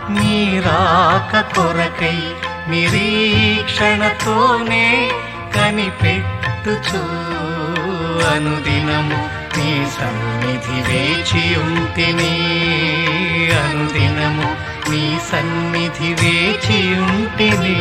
నీరాక కొరకై నిరీక్షణతోనే కనిపెట్టుచు అనుదినము నీ సన్నిధి వేచి ఉంటిని అనుదినము నీ సన్నిధి వేచి ఉంటిని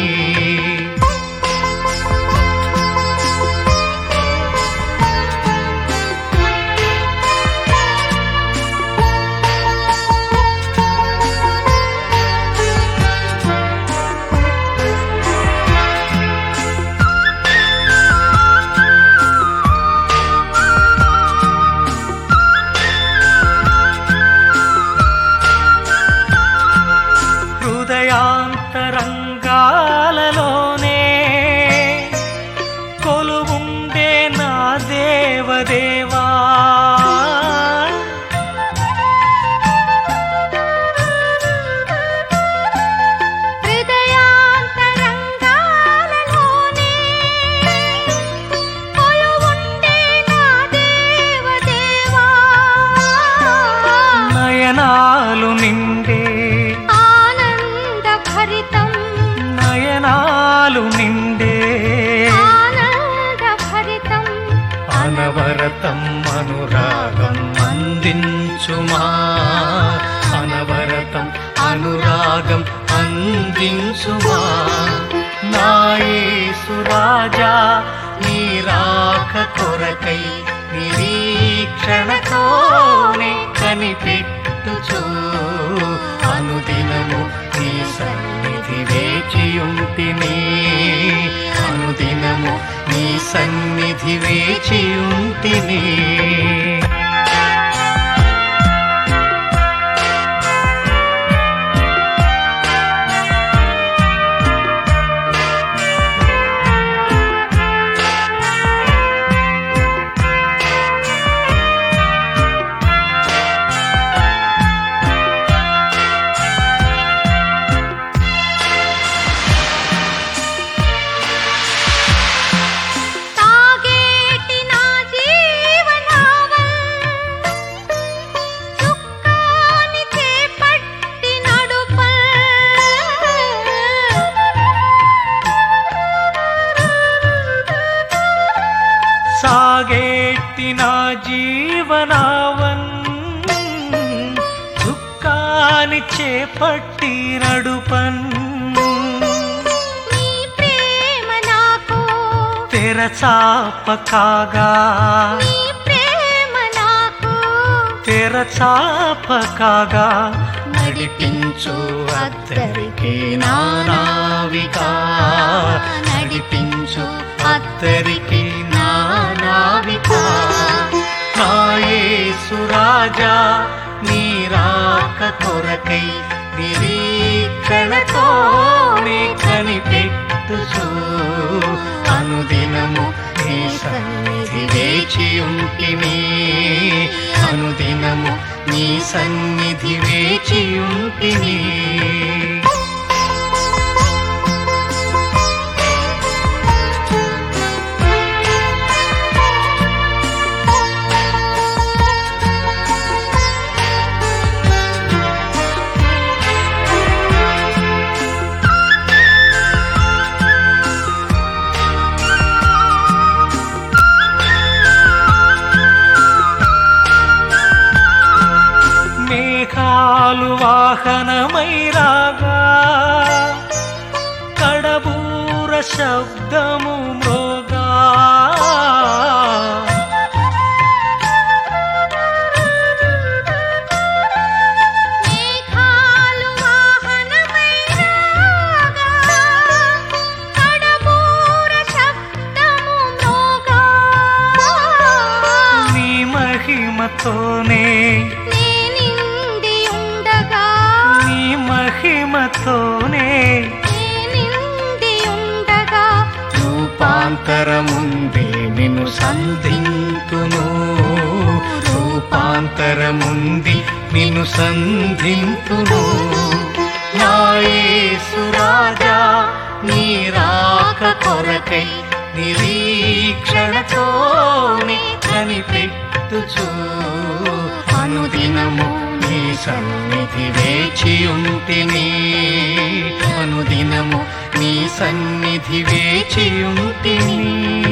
హృదయాంతరంగాలలోనే కొలువుండే నా దేవదేవా హృదయాంతరంగాలలోనే కొలువుండే నా దేవదేవా నయనాలు నిండే ఆనంద భరితం నయనాలు నిండే ఆనంద భరితం అనవరతం అనురాగం అందించుమా అనవరతం అనురాగం అందించుమా నాయసురాజా నీరాక కొరకై నిరీక్షణతోనే కనిపెట్టుచు అనుదినము నీ సన్నిధి వేచియుంటిని అనుదినము నీ సన్నిధి వేచియుంటిని తాగేటి నా జీవనావల్ చుక్కాని చేపట్టి నడుపల్ సాగేటి నా జీవనావన్ దుఃఖాన్ని చేపట్టి నడుపన్ నీ ప్రేమ నాకు తెరచాప కాగా నీ ప్రేమ నాకు తెరచాప కాగా నడిపించు అద్దరికి నానావిగా నడిపించు అద్దరికి నానావిగా నాయసురాజా నీరాక కొరకై నిరీక్షణతోనే కనిపెట్టుచు అనుదినము నీ సన్నిధి వేచి ఉంటిని అనుదినము నీ సన్నిధి వేచి ఉంటిని మేఘాలు వాహనమై రాగా కడబూర శబ్దము మ్రోగా మేఘాలు వాహనమై రాగా కడబూర శబ్దము మ్రోగా నీ మహిమతోనే నే నిండి ఉండగా నీ మహిమతోనే నే నిండి ఉండగా రూపాంతరముంది నిన్ను సంధింతును రూపాంతరముంది నిన్ను సంధింతును నాయసురాజా నీ రాక కొరకై నిరీక్షణతోనే కనిపెట్టుచు అనుదినము నీ నీ సన్నిధి వేచియుంటిని అనుదినము నీ సన్నిధి వేచియుంటిని